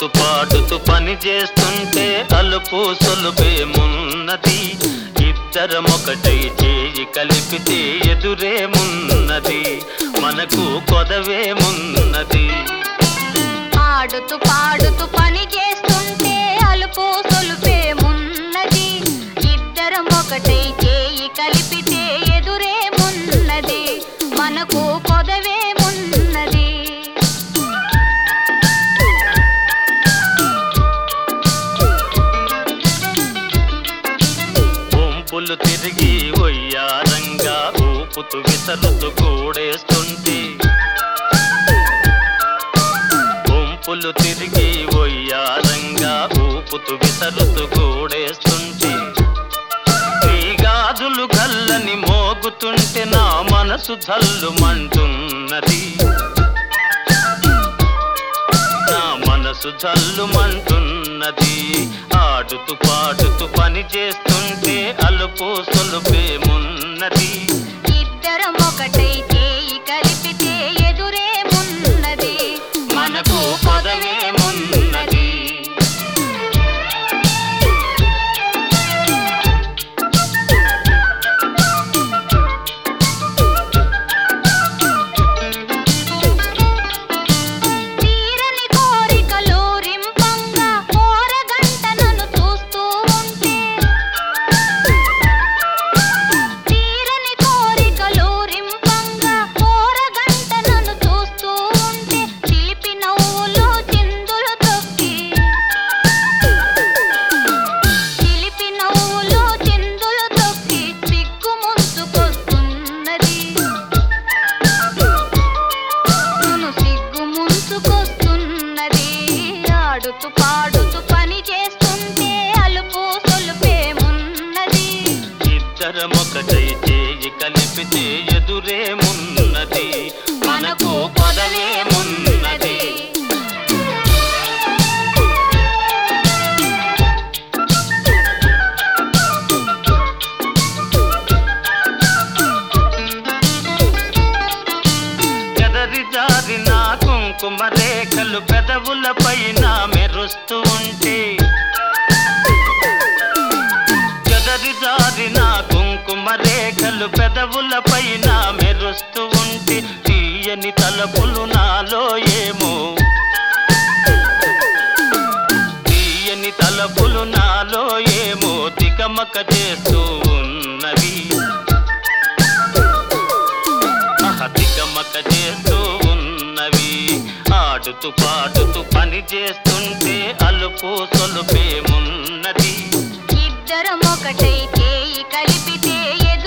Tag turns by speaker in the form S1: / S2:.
S1: ఆడుతూ పాడుతూ పని చేస్తుంటే అలుపు సొలుపేమున్నది ఇద్దరం ఒకటై చేయి కలిపితే ఎదురేమున్నది మనకు కొదవేమున్నది
S2: ఆడుతూ పాడుతూ పని చేస్తుంటే అలుపు సొలుపేమున్నది ఇద్దరం ఒకటై చేయి కలిపితే ఎదురేమున్నది మనకు కొదవేమున్నది
S1: గుంపులు తిరిగి ఒయ్యారంగా ఊపుతూ విసరుతూ కూడేస్తుంటే గుంపులు తిరిగి ఒయ్యారంగా ఊపుతూ విసరుతూ కూడేస్తుంటే నీ గాజులు గల్లని మోగుతుంటే నా మనసు జల్లుమంటున్నది నా మనసు జల్లుమంటున్నది ఆడుతూ పాడుతూ పని చేస్తుంటే అలుపు సొలుపేమున్నది
S2: ఇద్దరం ఒకటై చేయి కలిపితే ఎదురేమున్నది మనకు కొదవేమున్నది తీరని కోరికలు రింపంగా ఓరగంట నన్ను చూస్తూ ఉంటే తీరని కోరికలు రింపంగా ఓరగంట నన్ను చూస్తూ ఉంటే చిలిపి నవ్వులు చిందులు తొక్కి చిలిపి నవ్వులు చిందులు తొక్కి సిగ్గు ముంచుకొస్తున్నది నన్ను సిగ్గు ముంచుకొస్తున్నది ఆడుతూ పాడుతూ పని చేస్తుంటే అలుపు సొలుపేమున్నది
S1: ఇద్దరం ఒకటై చేయి కలిపితే ఎదురేమున్నది మనకు పదవేమున్నది ఎదరి జారిన కుంకుమ రేఖలు పెదవుల పైన మెరుస్తూ ఉంటే చెదరి జారిన కుంకుమ రేఖలు పెదవుల పైన మెరుస్తూ ఉంటే తీయని తలపులు నాలో ఏమో తీయని తలపులు నాలో ఏమో తికమక చేస్తూ ఉన్నవి ఆహ, తికమక చేస్తూ ఉన్నవి ఆడుతూ పాడుతూ పని చేస్తుంటే అలుపు సొలుపేమున్నది
S2: ఇద్దరం ఒకటై చేయి కలిపితే